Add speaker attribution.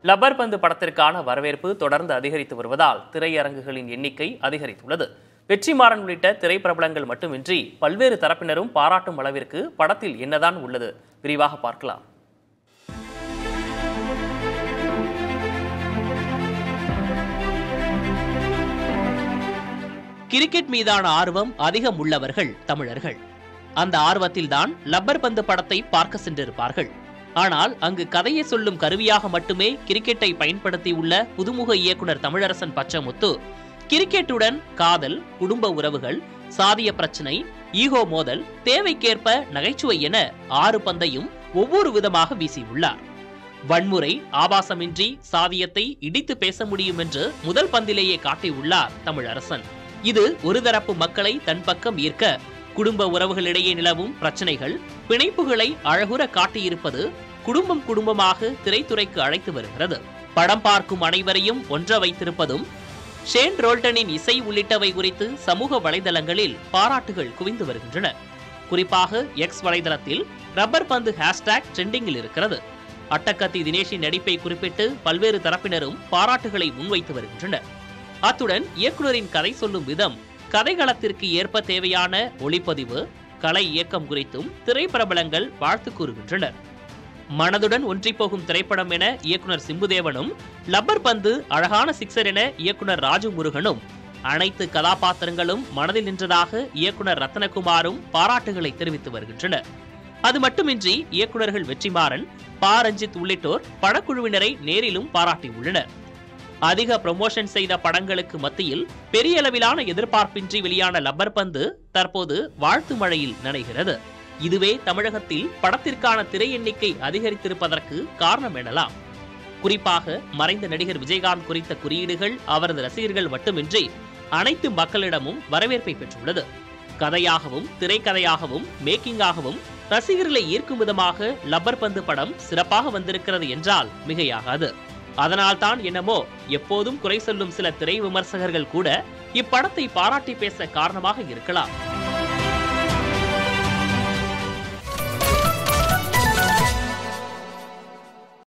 Speaker 1: rubber பந்து படத்திற்கான வரவேற்பு தொடர்ந்து அதிகரித்து வருவதால் திரையரங்குகளின் எண்ணிக்கை அதிகரித்துள்ளது வெற்றிமாறன் உள்ளிட்ட திரைப்பிரபலங்கள் மட்டுமின்றி பல்வேறு தரப்பினரும் பாராட்டும் அளவிற்கு படத்தில் என்னதான் உள்ளது விரிவாக பார்க்கலாம்
Speaker 2: கிரிக்கெட் மீதான ஆர்வம் அதிகம் உள்ளவர்கள் தமிழர்கள் அந்த ஆர்வத்தில்தான் லப்பர் பந்து படத்தை பார்க்க சென்றிருப்பார்கள் ஆனால் அங்கு கதையை சொல்லும் கருவியாக மட்டுமே கிரிக்கெட்டை பயன்படுத்தியுள்ள புதுமுக இயக்குனர் தமிழரசன் பச்சமுத்து கிரிக்கெட்டுடன் காதல் குடும்ப உறவுகள் சாதிய பிரச்சனை ஈகோ மோதல் தேவைக்கேற்ப நகைச்சுவை என ஆறு பந்தையும் ஒவ்வொரு விதமாக வீசியுள்ளார் வன்முறை ஆபாசமின்றி சாதியத்தை இடித்து பேச முடியும் என்று முதல் பந்திலேயே காட்டியுள்ளார் தமிழரசன் இது ஒரு தரப்பு மக்களை தன் பக்கம் ஈர்க்க குடும்ப உறவுகளிடையே நிலவும் பிரச்சனைகள் பிணைப்புகளை அழகுற காட்டியிருப்பது குடும்பம் குடும்பமாக திரைத்துறைக்கு அழைத்து வருகிறது படம் பார்க்கும் அனைவரையும் ஒன்ற வைத்திருப்பதும் ஷேன் ரோல்டனின் இசை உள்ளிட்டவை குறித்து சமூக வலைதளங்களில் பாராட்டுகள் குவிந்து வருகின்றன குறிப்பாக எக்ஸ் வலைதளத்தில் ரப்பர் பந்து ஹேஷ்டேக் ட்ரெண்டிங்கில் இருக்கிறது அட்டக்கத்தி தினேஷின் நடிப்பை குறிப்பிட்டு பல்வேறு தரப்பினரும் பாராட்டுகளை முன்வைத்து வருகின்றனர் அத்துடன் இயக்குனரின் கதை சொல்லும் விதம் கதைகளத்திற்கு ஏற்ப தேவையான ஒளிப்பதிவு கலை இயக்கம் குறித்தும் திரைப்பிரபலங்கள் வாழ்த்து கூறுகின்றனர் மனதுடன் ஒன்றிப்போகும் திரைப்படம் என இயக்குனர் சிம்புதேவனும் லப்பர் பந்து அழகான சிக்ஸர் என இயக்குனர் ராஜு முருகனும் அனைத்து கதாபாத்திரங்களும் மனதில் நின்றதாக இயக்குனர் ரத்னகுமாரும் பாராட்டுகளை தெரிவித்து வருகின்றனர் அது மட்டுமின்றி இயக்குனர்கள் வெற்றிமாறன் பா ரஞ்சித் உள்ளிட்டோர் படக்குழுவினரை நேரிலும் பாராட்டியுள்ளனர் அதிக ப்ரமோஷன் செய்த படங்களுக்கு மத்தியில் பெரிய அளவிலான எதிர்பார்ப்பின்றி வெளியான லப்பர் பந்து தற்போது வாழ்த்து மழையில் நனைகிறது இதுவே தமிழகத்தில் படத்திற்கான திரை எண்ணிக்கை அதிகரித்திருப்பதற்கு காரணம் எனலாம் குறிப்பாக மறைந்த நடிகர் விஜயகாந்த் குறித்த குறியீடுகள் அவரது ரசிகர்கள் மட்டுமின்றி அனைத்து மக்களிடமும் வரவேற்பை பெற்றுள்ளது கதையாகவும் திரைக்கதையாகவும் மேக்கிங்காகவும் ரசிகர்களை ஈர்க்கும் விதமாக லப்பர் பந்து படம் சிறப்பாக வந்திருக்கிறது என்றால் மிகையாகாது அதனால்தான் என்னமோ எப்போதும் குறை சொல்லும் சில திரை விமர்சகர்கள் கூட இப்படத்தை பாராட்டி பேச காரணமாக இருக்கலாம்